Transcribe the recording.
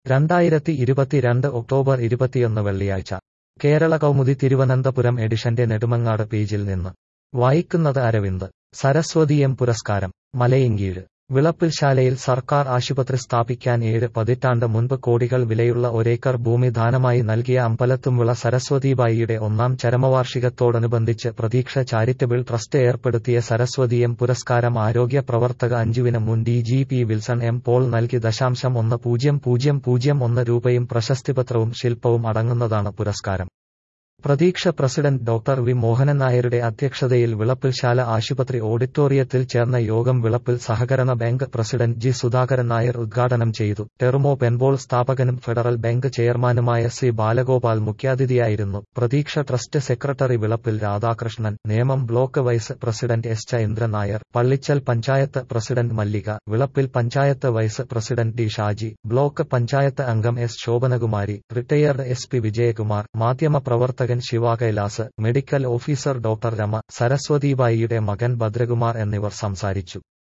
രണ്ടായിരത്തി ഇരുപത്തിരണ്ട് ഒക്ടോബർ ഇരുപത്തിയൊന്ന് വെള്ളിയാഴ്ച കേരള കൗമുദി തിരുവനന്തപുരം എഡിഷന്റെ നെടുമങ്ങാട് പേജിൽ നിന്ന് വായിക്കുന്നത് അരവിന്ദ് സരസ്വതി എം പുരസ്കാരം മലയങ്കീഴ് വിളപ്പിൽശാലയിൽ സർക്കാർ ആശുപത്രി സ്ഥാപിക്കാൻ ഏഴ് പതിറ്റാണ്ട് മുൻപ് കോടികൾ വിലയുള്ള ഒരേക്കർ ഭൂമി ദാനമായി നൽകിയ അമ്പലത്തുംവിള സരസ്വതിബായിയുടെ ഒന്നാം ചരമവാർഷികത്തോടനുബന്ധിച്ച് പ്രതീക്ഷ ചാരിറ്റബിൾ ട്രസ്റ്റ് ഏർപ്പെടുത്തിയ സരസ്വതി എം പുരസ്കാരം ആരോഗ്യ പ്രവർത്തക അഞ്ജുവിന് മുൻ D G P Wilson M Paul നൽകി ദശാംശം ഒന്ന് പൂജ്യം പൂജ്യം പൂജ്യം ഒന്ന് രൂപയും പ്രശസ്തിപത്രവും ശില്പവും അടങ്ങുന്നതാണ് പുരസ്കാരം പ്രതീക്ഷ പ്രസിഡന്റ് ഡോക്ടർ വി മോഹനൻ നായരുടെ അധ്യക്ഷതയിൽ വിളപ്പിൽശാല ആശുപത്രി ഓഡിറ്റോറിയത്തിൽ ചേർന്ന യോഗം വിളപ്പിൽ സഹകരണ bank president G Sudhakaran Nair ഉദ്ഘാടനം ചെയ്തു ടെർമോ പെൻബോൾ സ്ഥാപകനും ഫെഡറൽ ബാങ്ക് ചെയർമാനുമായ സി ബാലഗോപാൽ മുഖ്യാതിഥിയായിരുന്നു Pratheeksha trust secretary Vilappil Radhakrishnan Nemom block vice president S Chandran Nair Pallichal panchayat president Mallika Vilappil panchayat vice president D Shaji block panchayat അംഗം S Sobhanakumari retired S P Vijayakumar മാധ്യമപ്രവർത്തകൻ പ്രവർത്തകൻ Siva Kailas medical officer doctor Rama സരസ്വതിബായിയുടെ മകൻ ഭദ്രകുമാർ എന്നിവർ സംസാരിച്ചു